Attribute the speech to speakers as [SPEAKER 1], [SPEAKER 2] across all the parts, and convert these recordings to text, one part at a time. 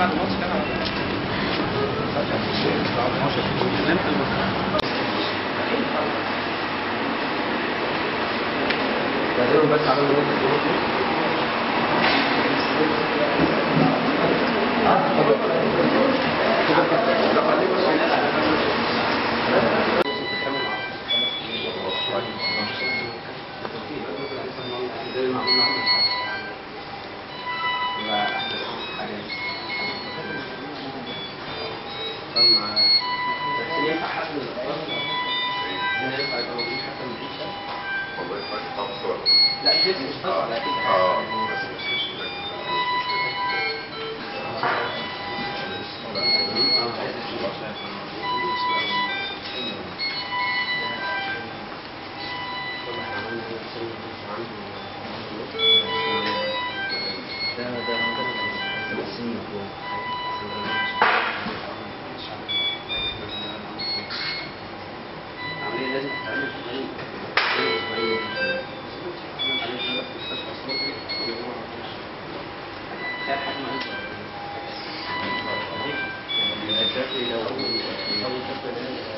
[SPEAKER 1] بعد الماتش كان على
[SPEAKER 2] بس على ينفع حد من الأطفال ينفع يبقى موجود حتى من الشهر
[SPEAKER 3] والله طيب طب صور
[SPEAKER 2] لا الفيس مش طبعا اكيد
[SPEAKER 3] اه بس مش مش مش
[SPEAKER 2] عملية لازم تتعمل في خلال خلال أسبوعين من الشهر. عملية شغل في مستشفى الصوتي تخيل حد ما عنده الشكل لو أول شكل ده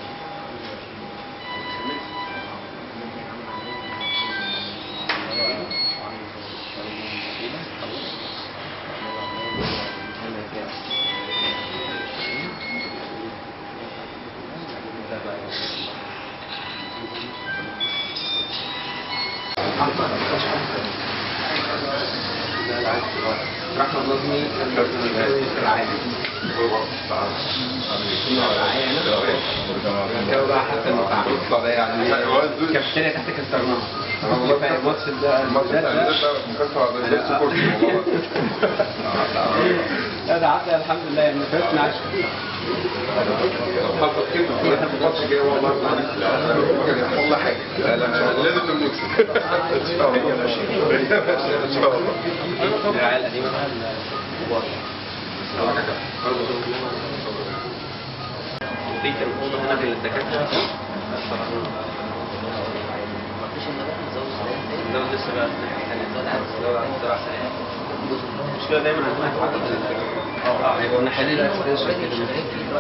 [SPEAKER 2] رحمة نظمي كان في العالم الجو بقى حتى المتعامل كافتيريا تحت كسرناها والله فاهم الماتش ده
[SPEAKER 3] الماتش بتاع
[SPEAKER 2] ده-
[SPEAKER 3] الناس ده مكسر ده لسه كورس والله
[SPEAKER 2] لا ده عدى الحمد لله يعني فزت معاش
[SPEAKER 3] حصل كده في الماتش جاي والله والله حاجه لا لا لازم نكسب ان شاء الله ان شاء الله
[SPEAKER 2] العيال القديمة بقى الكبار وفي كان أوضة هنا للدكاترة زود لسه بقى في الناحية التانية زود عدد سبع سنوات المشكلة دايما عندنا في عدد اه هيبقوا الناحية دي الاكسبنشن كده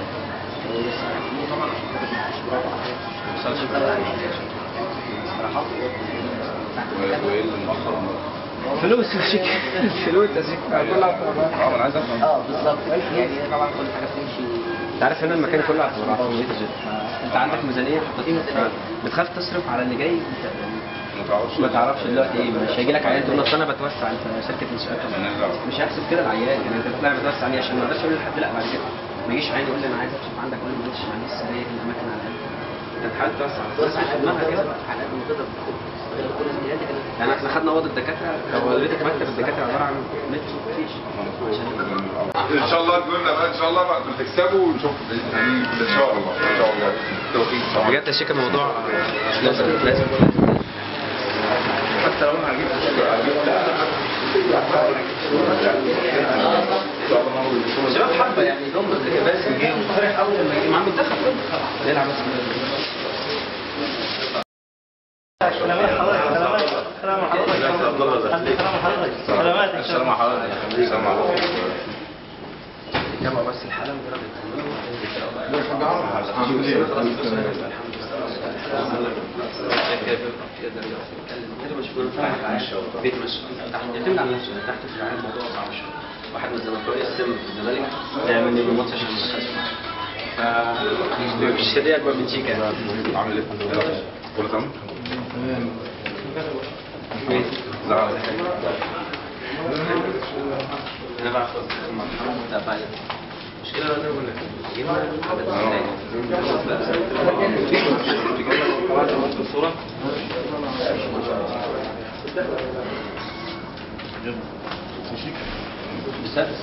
[SPEAKER 3] وايه اللي مؤخر
[SPEAKER 2] فلوس وشيك فلوس وشيك كلها
[SPEAKER 3] اه انا عايز افهم
[SPEAKER 4] اه بالظبط يعني طبعا كل حاجه بتمشي
[SPEAKER 2] انت عارف هنا المكان كله اعتبارات انت عندك ميزانيه حطيتها بتخاف تصرف على اللي جاي انت
[SPEAKER 3] ما تعرفش
[SPEAKER 2] ما تعرفش دلوقتي ايه مش هيجي لك عيان تقول له أصل انا بتوسع انت شركه انشاءات مش هيحسب كده العيان يعني انت بتطلع بتوسع ليه عشان ما اقدرش اقول لحد لا بعد كده ما يجيش عيان يقول لي انا عايز اكشف عندك اقول له معلش معلش سريع الاماكن على قد انت بتحاول توسع بس
[SPEAKER 4] توسع
[SPEAKER 2] في دماغك كده بقى.
[SPEAKER 4] على قد ما تقدر تستغل كل زميلاتك اللي
[SPEAKER 2] يعني احنا خدنا اوضه الدكاتره لو وريتك مكتب الدكاتره عباره عن متر مفيش
[SPEAKER 3] ان شاء الله تقولنا بقى ان شاء الله بقى تكسبوا ونشوف ان شاء الله ان شاء الله توفيق ان شاء الله
[SPEAKER 2] بجد يا شيخ الموضوع لازم لازم
[SPEAKER 3] حتى لو انا هجيب
[SPEAKER 2] شباب حبه يعني ضم باسم جه وفرح اول لما جه مع المنتخب يلعب بس
[SPEAKER 3] السلام عليكم السلام عليكم
[SPEAKER 2] يتابع بس الحاله مجرد بيت مشي تحت يعتمد على نفسه تحت في العالم الموضوع صعب شويه واحد من الزملكاويه السم في الزمالك يعمل لي الماتش عشان ما دخلش ف مش هديه اكبر من شيكا يعني
[SPEAKER 3] عامل ايه كله تمام زعل
[SPEAKER 2] انا بقى خلاص المرحله بتاع بعد المشكله بقى زي ما بقول لك جبنا عدد الصوره بسادس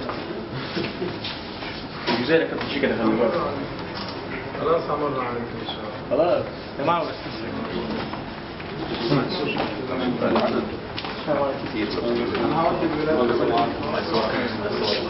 [SPEAKER 1] الجزائر كانت ماشي كده خلي بالك خلاص عمرنا عليك ان شاء الله خلاص يا جماعه بس
[SPEAKER 3] كتير